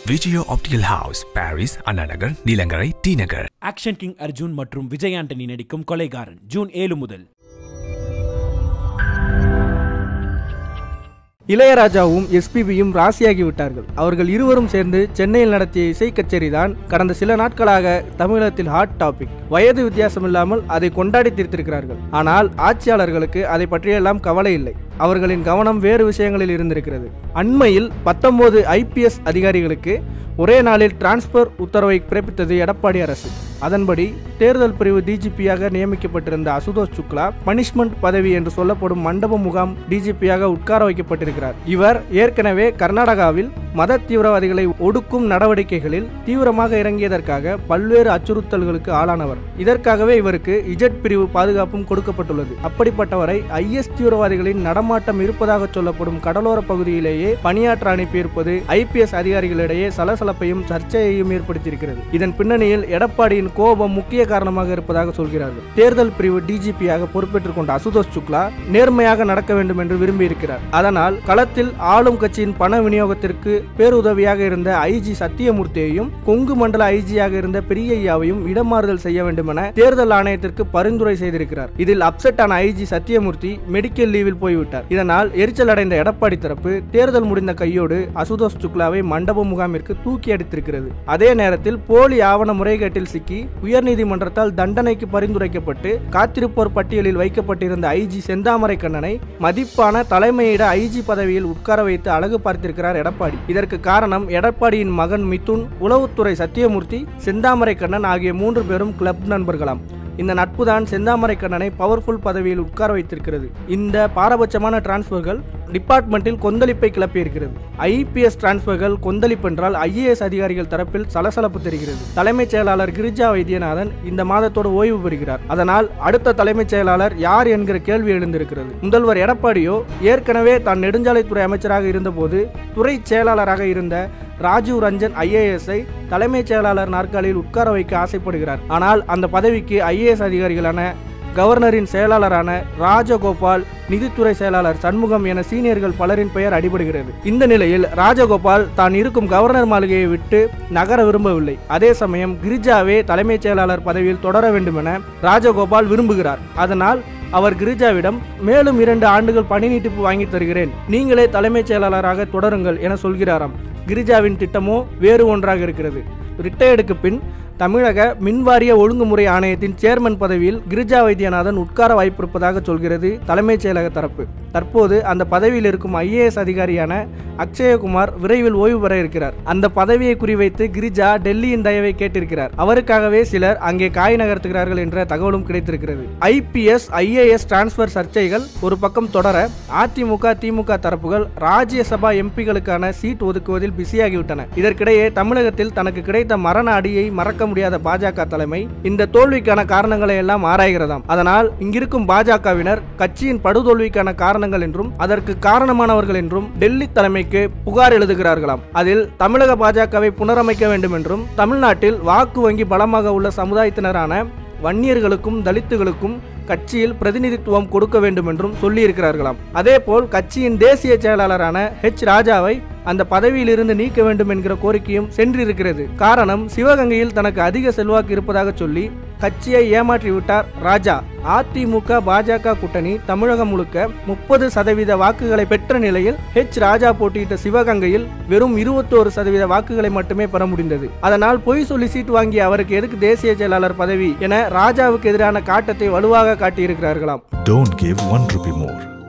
Vijaya optical house Paris Anna Nagar Neelankarai T Nagar action king Arjun மற்றும் விஜய் ஆண்டனி நடிக்கும் கொலைகாரன் ஜூன் ஏழு முதல் இளையராஜாவும் எஸ்பிபியும் ராசியாகி விட்டார்கள் அவர்கள் இருவரும் சேர்ந்து சென்னையில் நடத்திய இசை கச்சேரி தான் கடந்த சில நாட்களாக தமிழகத்தில் ஹாட் டாபிக் வயது வித்தியாசம் இல்லாமல் அதை கொண்டாடி தீர்த்திருக்கிறார்கள் ஆனால் ஆட்சியாளர்களுக்கு அதை பற்றியெல்லாம் கவலை இல்லை அவர்களின் கவனம் வேறு விஷயங்களில் இருந்திருக்கிறது அண்மையில் பத்தொன்பது ஐபிஎஸ் அதிகாரிகளுக்கு ஒரே நாளில் டிரான்ஸ்பர் உத்தரவை பிறப்பித்தது எடப்பாடி அரசு அதன்படி தேர்தல் பிரிவு டிஜிபியாக நியமிக்கப்பட்டிருந்த அசுதோஷ் சுக்லா பனிஷ்மெண்ட் பதவி என்று சொல்லப்படும் மண்டப முகாம் டிஜிபியாக உட்கார வைக்கப்பட்டிருக்கிறார் இவர் ஏற்கனவே கர்நாடகாவில் மத தீவிரவாதிகளை ஒடுக்கும் நடவடிக்கைகளில் தீவிரமாக இறங்கியதற்காக பல்வேறு அச்சுறுத்தல்களுக்கு ஆளானவர் இதற்காகவே இவருக்கு இஜட் பிரிவு பாதுகாப்பும் கொடுக்கப்பட்டுள்ளது அப்படிப்பட்டவரை ஐஎஸ் தீவிரவாதிகளின் நடமாட்டம் இருப்பதாக சொல்லப்படும் கடலோர பகுதியிலேயே பணியாற்ற அனுப்பியிருப்பது ஐபிஎஸ் அதிகாரிகளிடையே சலசலப்பையும் சர்ச்சையையும் ஏற்படுத்தியிருக்கிறது இதன் பின்னணியில் எடப்பாடியின் கோபம் முக்கிய காரணமாக இருப்பதாக சொல்கிறார்கள் தேர்தல் பிரிவு டிஜிபியாக பொறுப்பேற்றுக் கொண்ட அசுதோஷ் சுக்லா நேர்மையாக நடக்க வேண்டும் என்று விரும்பியிருக்கிறார் அதனால் களத்தில் ஆளும் கட்சியின் பண விநியோகத்திற்கு பேருதவியாக இருந்த ஐஜி சத்தியமூர்த்தியையும் கொங்கு மண்டல ஐஜியாக இருந்த பெரியய்யாவையும் இடமாறுதல் செய்ய வேண்டும் என தேர்தல் ஆணையத்திற்கு பரிந்துரை செய்திருக்கிறார் இதில் அப்செட் ஆன ஐஜி சத்தியமூர்த்தி மெடிக்கல் லீவில் போய்விட்டார் இதனால் எரிச்சல் அடைந்த எடப்பாடி தரப்பு தேர்தல் முடிந்த கையோடு அசுதோஷ் சுக்லாவை மண்டப முகாமிற்கு தூக்கி அடித்திருக்கிறது அதே நேரத்தில் போலி ஆவண முறைகேட்டில் சிக்கி உயர்நீதிமன்றத்தால் தண்டனைக்கு பரிந்துரைக்கப்பட்டு காத்திருப்போர் பட்டியலில் வைக்கப்பட்டிருந்த ஐஜி செந்தாமரை கண்ணனை மதிப்பான தலைமையிட ஐஜி பதவியில் உட்கார வைத்து அழகு பார்த்திருக்கிறார் எடப்பாடி இதற்கு காரணம் எடப்பாடியின் மகன் மிதுன் உளவுத்துறை சத்தியமூர்த்தி செந்தாமரை கண்ணன் ஆகிய மூன்று பேரும் கிளப் நண்பர்களாம் இந்த நட்பு தான் செந்தாமரை கண்ணனை பவர்ஃபுல் பதவியில் உட்கார வைத்திருக்கிறது இந்த பாரபட்சமான டிரான்ஸ்ஃபர்கள் டிபார்ட்மெண்ட்டில் கொந்தளிப்பை கிளப்பியிருக்கிறது ஐபிஎஸ் டிரான்ஸ்ஃபர்கள் கொந்தளிப்பு என்றால் ஐஏஎஸ் அதிகாரிகள் தரப்பில் சலசலப்பு தெரிகிறது தலைமைச் செயலாளர் கிரிஜா வைத்தியநாதன் இந்த மாதத்தோடு ஓய்வு பெறுகிறார் அதனால் அடுத்த தலைமைச் செயலாளர் யார் என்கிற கேள்வி எழுந்திருக்கிறது முதல்வர் எடப்பாடியோ ஏற்கனவே தான் நெடுஞ்சாலைத்துறை அமைச்சராக இருந்தபோது துறை செயலாளராக இருந்த ராஜீவ் ரஞ்சன் ஐஏஎஸ்ஐ தலைமைச் செயலாளர் நாற்காலியில் உட்கார வைக்க ஆசைப்படுகிறார் ஆனால் அந்த பதவிக்கு ஐஏஎஸ் அதிகாரிகளான கவர்னரின் செயலாளரான ராஜகோபால் நிதித்துறை செயலாளர் சண்முகம் என சீனியர்கள் பலரின் பெயர் அடிபடுகிறது இந்த நிலையில் ராஜகோபால் தான் இருக்கும் கவர்னர் மாளிகையை விட்டு நகர விரும்பவில்லை அதே சமயம் கிரிஜாவே தலைமைச் செயலாளர் பதவியில் தொடர வேண்டும் என ராஜகோபால் விரும்புகிறார் அதனால் அவர் கிரிஜாவிடம் மேலும் இரண்டு ஆண்டுகள் பணி நீட்டிப்பு வாங்கி தருகிறேன் நீங்களே தலைமைச் செயலாளராக தொடருங்கள் என சொல்கிறாராம் கிரிஜாவின் திட்டமோ வேறு ஒன்றாக இருக்கிறது ரிட்டையர்டுக்கு பின் தமிழக மின்வாரிய ஒழுங்குமுறை ஆணையத்தின் சேர்மன் பதவியில் கிரிஜா வைத்தியநாதன் உட்கார வாய்ப்பிருப்பதாக சொல்கிறது தலைமைச் செயலக தரப்பு தற்போது அந்த பதவியில் இருக்கும் ஐஏஎஸ் அதிகாரியான அக்ஷயகுமார் விரைவில் ஓய்வு பெற இருக்கிறார் அந்த பதவியை குறிவைத்து கிரிஜா டெல்லியின் தயவை கேட்டிருக்கிறார் அவருக்காகவே சிலர் அங்கே காய் நகர்த்துகிறார்கள் என்ற தகவலும் கிடைத்திருக்கிறது ஐபிஎஸ் ஐஏஎஸ் டிரான்ஸ்பர் சர்ச்சைகள் ஒரு பக்கம் தொடர அதிமுக திமுக தரப்புகள் ராஜ்யசபா எம்பிகளுக்கான சீட் ஒதுக்குவதில் பிஸியாகிவிட்டன இதற்கிடையே தமிழகத்தில் தனக்கு கிடைத்த மரண அடியை மறக்க முடியாத பாஜக தலைமை இந்த தோல்விக்கான காரணங்களை எல்லாம் ஆராய்கிறதாம் அதனால் இங்கிருக்கும் பாஜகவினர் கட்சியின் படுதோல்விக்கான காரணங்கள் என்றும் அதற்கு காரணமானவர்கள் என்றும் டெல்லி தலைமைக்கு புகார் எழுதுகிறார்களாம் அதில் தமிழக பாஜகவை புனரமைக்க வேண்டும் என்றும் தமிழ்நாட்டில் வாக்கு வங்கி பலமாக உள்ள சமுதாயத்தினரான வன்னியர்களுக்கும் தலித்துகளுக்கும் கட்சியில் பிரதிநிதித்துவம் கொடுக்க வேண்டும் என்றும் சொல்லியிருக்கிறார்களாம் அதேபோல் கட்சியின் தேசிய செயலாளரான ஹெச் ராஜாவை அந்த பதவியில் இருந்து நீக்க வேண்டும் என்கிற கோரிக்கையும் சென்றிருக்கிறது காரணம் சிவகங்கையில் தனக்கு அதிக செல்வாக்கு இருப்பதாக சொல்லி கட்சியை ஏமாற்றிவிட்டார் ராஜா அதிமுக பாஜக கூட்டணி தமிழகம் முழுக்க முப்பது சதவீத வாக்குகளை பெற்ற நிலையில் ஹெச் ராஜா போட்டியிட்ட சிவகங்கையில் வெறும் இருபத்தோரு சதவீத வாக்குகளை மட்டுமே பெற முடிந்தது அதனால் பொய் சொல்லி சீட் வாங்கிய அவருக்கு எதுக்கு தேசிய செயலாளர் பதவி என ராஜாவுக்கு எதிரான காட்டத்தை வலுவாக காட்டியிருக்கிறார்களாம் Don't give one rupee more.